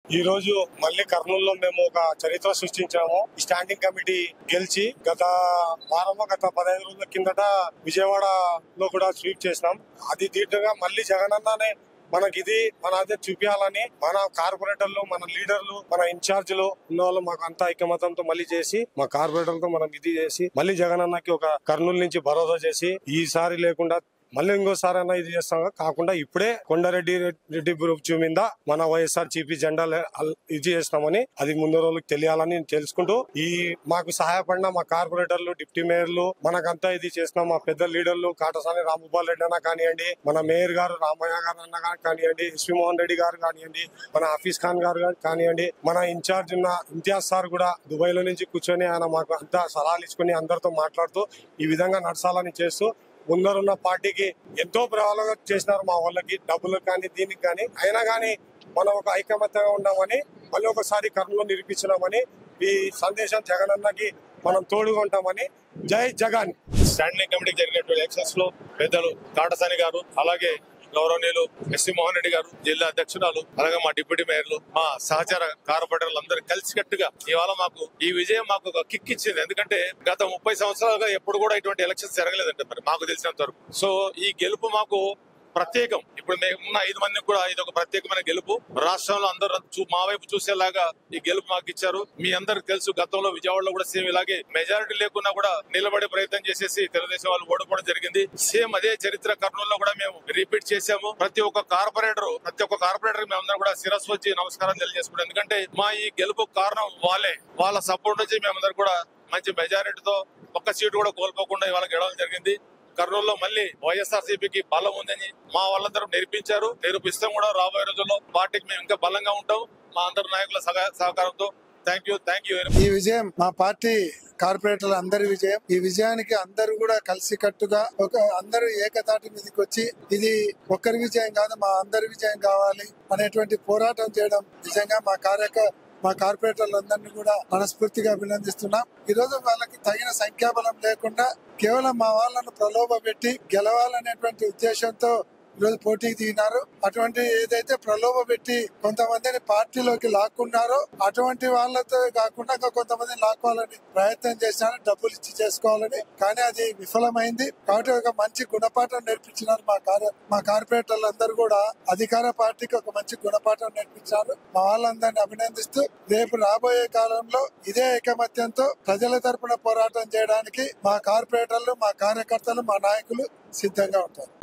ఈ రోజు మళ్ళీ కర్నూలులో మేము ఒక చరిత్ర సృష్టించాము ఈ స్టాండింగ్ కమిటీ గెలిచి గత వారమో గత పదహైదు రోజుల కిందట విజయవాడలో కూడా స్వీప్ చేసినాం అది దీటుగా మళ్ళీ జగనన్ననే మనకి ఇది మన అదే చూపించాలని మన కార్పొరేటర్లు మన లీడర్లు మన ఇన్ఛార్జీలు ఉన్న వాళ్ళు మాకు అంతా ఐకమతంతో మళ్ళీ చేసి మా కార్పొరేటర్లతో మనం ఇది చేసి మళ్ళీ జగనన్నకి ఒక కర్నూలు నుంచి భరోసా చేసి ఈసారి లేకుండా మళ్ళీ ఇంకోసారి అన్న ఇది చేస్తాం కాకుండా ఇప్పుడే కొండారెడ్డి రెడ్డి గ్రూప్ మీద మన వైఎస్ఆర్ చీపీ జెండా లే- అల్- ఇది చేస్తామని అది ముందు రోజులకు తెలియాలని తెలుసుకుంటూ ఈ మాకు సహాయపడిన మా కార్పొరేటర్లు డిప్యూటీ మేయర్లు మనకంతా ఇది చేసిన మా పెద్ద లీడర్లు కాటసాని రాంభూపాల్ రెడ్డి అన్న కానివ్వండి మన మేయర్ గారు రామయ్య గారు అన్న గారు కానివ్వండి ఎస్వి మోహన్ రెడ్డి గారు కానివ్వండి మన హఫీజ్ ఖాన్ గారు గారు కానివ్వండి మన ఇన్ఛార్జ్ ఉన్న ఇంతియాజ్ సార్ కూడా దుబాయ్ లో నుంచి కూర్చొని ఆయన మాకు అంతా సలహాలు ఇచ్చుకుని అందరితో మాట్లాడుతూ ఈ విధంగా నడచాలని చేస్తూ ముందరున్న పార్టీకి ఎంతో ప్రభావం చేసినారు మా వాళ్ళకి డబ్బులు కానీ దీనికి కానీ అయినా కానీ మనం ఒక ఐకమత్యంగా ఉన్నామని మళ్ళీ ఒకసారి కర్నూలు నిరూపించినామని ఈ సందేశం జగనన్నకి మనం తోడుగా ఉంటామని జై జగన్ స్టాండింగ్ కమిటీ జరిగినటువంటి ఎలక్షన్స్ లో పెద్దలు కాటసాని గారు అలాగే గౌరవనీయులు ఎస్సీ మోహన్ రెడ్డి గారు జిల్లా అధ్యక్షురాలు అలాగే మా డిప్యూటీ మేయర్లు మా సహచార కార్పొరేటర్లు అందరూ కలిసికట్టుగా ఇవాళ మాకు ఈ విజయం మాకు ఒక కిక్ ఇచ్చింది ఎందుకంటే గత ముప్పై సంవత్సరాలుగా ఎప్పుడు కూడా ఇటువంటి ఎలక్షన్స్ జరగలేదంటే మరి మాకు తెలిసినంత వరకు సో ఈ గెలుపు మాకు ప్రత్యేకం ఇప్పుడు మేమున్న ఐదు మందికి కూడా ఇది ఒక ప్రత్యేకమైన గెలుపు రాష్ట్రంలో అందరూ చూ- మా వైపు చూసేలాగా ఈ గెలుపు మాకు ఇచ్చారు మీ అందరికి తెలుసు గతంలో విజయవాడలో కూడా సేమ్ ఇలాగే మెజారిటీ లేకున్నా కూడా నిలబడే ప్రయత్నం చేసేసి తెలుగుదేశం వాళ్ళు ఓడిపోవడం జరిగింది సేమ్ అదే చరిత్ర కర్నూలులో కూడా మేము రిపీట్ చేశాము ప్రతి ఒక్క కార్పొరేటర్ ప్రతి ఒక్క కార్పొరేటర్ మేమందరం కూడా శిరస్సు వచ్చి నమస్కారం తెలియజేసుకున్నాం ఎందుకంటే మా ఈ గెలుపు కారణం వాళ్ళే వాళ్ళ సపోర్ట్ నుంచి మేమందరం కూడా మంచి మెజారిటీతో ఒక్క సీటు కూడా కోల్పోకుండా ఇవాళ గెలవడం జరిగింది కర్నూలులో మళ్ళీ వైఎస్ఆర్ సిపికి బలం ఉందని మా వాళ్ళందరూ నిరూపించారు నిరూపిస్తాం కూడా రాబోయే రోజుల్లో పార్టీకి మేము ఇంకా బలంగా ఉంటాం మా అందరు నాయకుల సహ- సహకారంతో thank you thank you very ఈ విజయం మా పార్టీ కార్పొరేటర్ల అందరి విజయం ఈ విజయానికి అందరూ కూడా కలిసి కట్టుగా ఒక అందరూ ఏకతాటి మీదకి వచ్చి ఇది ఒక్కరి విజయం కాదు మా అందరి విజయం కావాలి అనేటువంటి పోరాటం చేయడం నిజంగా మా కార్యక మా కార్పొరేటర్లందరినీ కూడా మనస్ఫూర్తిగా అభినందిస్తున్నాం ఈ రోజు వాళ్ళకి తగిన సంఖ్యాబలం లేకుండా కేవలం మా వాళ్ళను ప్రలోభ పెట్టి గెలవాలనేటువంటి ఉద్దేశంతో ఈరోజు పోటీకి దిగినారు అటువంటి ఏదైతే ప్రలోభ పెట్టి కొంతమందిని పార్టీలోకి లాక్కున్నారో అటువంటి వాళ్ళతో కాకుండా ఇంకా కొంతమందిని లాక్కోవాలని ప్రయత్నం చేశారు డబ్బులు ఇచ్చి చేసుకోవాలని కానీ అది విఫలమైంది కాబట్టి ఒక మంచి గుణపాఠం నేర్పించినారు మా కార్య మా కార్పొరేటర్లు అందరూ కూడా అధికార పార్టీకి ఒక మంచి గుణపాఠం నేర్పించారు మా వాళ్ళందరినీ అభినందిస్తూ రేపు రాబోయే కాలంలో ఇదే ఐకమత్యంతో ప్రజల తరపున పోరాటం చేయడానికి మా కార్పొరేటర్లు మా కార్యకర్తలు మా నాయకులు సిద్ధంగా ఉంటారు